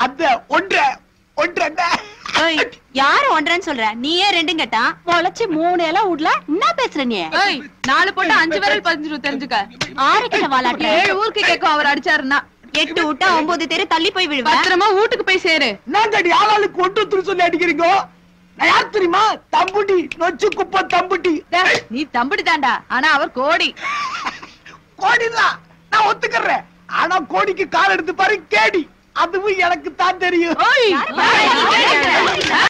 அந்த ஒன்றை ஒன்றை ஏய், யாரு ஒன்றன்னு சொல்ற நீயே ரெண்டும் கேட்டான் முளைச்சு மூணு இலை விடல என்ன பேசுற நீ ஏய் நாலு போட்டு அஞ்சு விரல் பதிஞ்சிரும் தெரிஞ்சுக்க ஆறு கிட்ட வாலாட்ட ஏழு ஊருக்கு கேட்கும் அவர் அடிச்சாருன்னா எட்டு விட்டா ஒன்பது தெரு தள்ளி போய் விழுவ பத்திரமா வீட்டுக்கு போய் சேரு என்னங்கடி ஆளாளுக்கு ஒன்று துரு சொல்லி அடிக்கிறீங்க நான் யார் தெரியுமா தம்புட்டி நொச்சு குப்பை தம்புட்டி டேய், நீ தம்பிடி தாண்டா ஆனா அவர் கோடி கோடிதான் நான் ஒத்துக்கிறேன் ஆனா கோடிக்கு கால் எடுத்து பாரு கேடி அதுவும் எனக்கு தான் தெரியும் ஓய்